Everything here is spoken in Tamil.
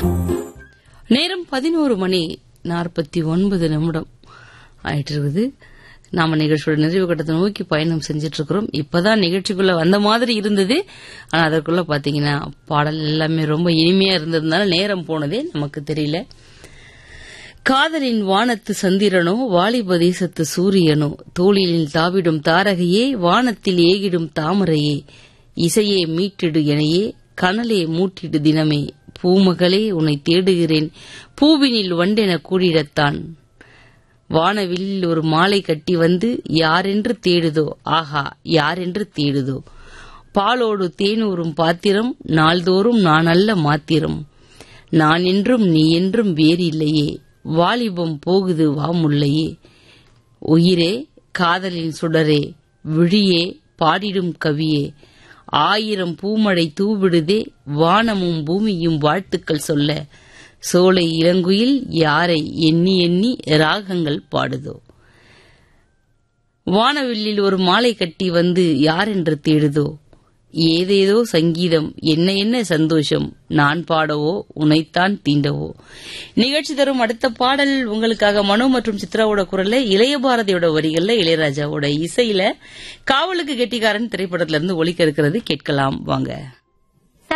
நேரம் பதினோரு மணி நாற்பத்தி ஒன்பது நிமிடம் ஆயிட்டு இருக்குது நாம நிகழ்ச்சியோட நிறைவு கட்டத்தை நோக்கி பயணம் செஞ்சிட்டு இருக்கிறோம் இப்பதான் நிகழ்ச்சிக்குள்ள வந்த மாதிரி இருந்தது ஆனா அதற்குள்ள பாத்தீங்கன்னா பாடல் எல்லாமே ரொம்ப இனிமையா இருந்ததுனால நேரம் போனதே நமக்கு தெரியல காதலின் வானத்து சந்திரனோ வாலிப தேசத்து சூரியனோ தோளிலில் தாவிடும் தாரகையே வானத்தில் ஏகிடும் தாமரையே இசையே மீட்டிடு எனையே கனலே மூட்டிடு தினமே பூமகளே உன்னை தேடுகிறேன் பூவினில் வண்டென கூடிடத்தான் வானவில்லில் ஒரு மாலை கட்டி வந்து யாரென்று தேடுதோ ஆஹா யாரென்று தேடுதோ பாலோடு தேனூரும் பாத்திரம் நாள்தோறும் நான் அல்ல மாத்திரம் நான் என்றும் நீ என்றும் வேறு இல்லையே வாலிபம் போகுது வாமுல்லையே உயிரே காதலின் சுடரே விழியே பாடிடும் கவியே ஆயிரம் பூமழை தூவிடுதே வானமும் பூமியும் வாழ்த்துக்கள் சொல்ல சோலை இளங்குயில் யாரை எண்ணி எண்ணி ராகங்கள் பாடுதோ வானவில்லில் ஒரு மாலை கட்டி வந்து யாரென்று தேடுதோ ஏதேதோ சங்கீதம் என்ன என்ன சந்தோஷம் நான் பாடவோ உனைத்தான் தீண்டவோ நிகழ்ச்சி தரும் அடுத்த பாடல் உங்களுக்காக மனு மற்றும் சித்ராவோட குரல்ல இளைய பாரதியோட வரிகள்ல இளையராஜாவோட இசையில காவலுக்கு கெட்டிக்காரன் திரைப்படத்துல இருந்து ஒலிக்க இருக்கிறது கேட்கலாம் வாங்க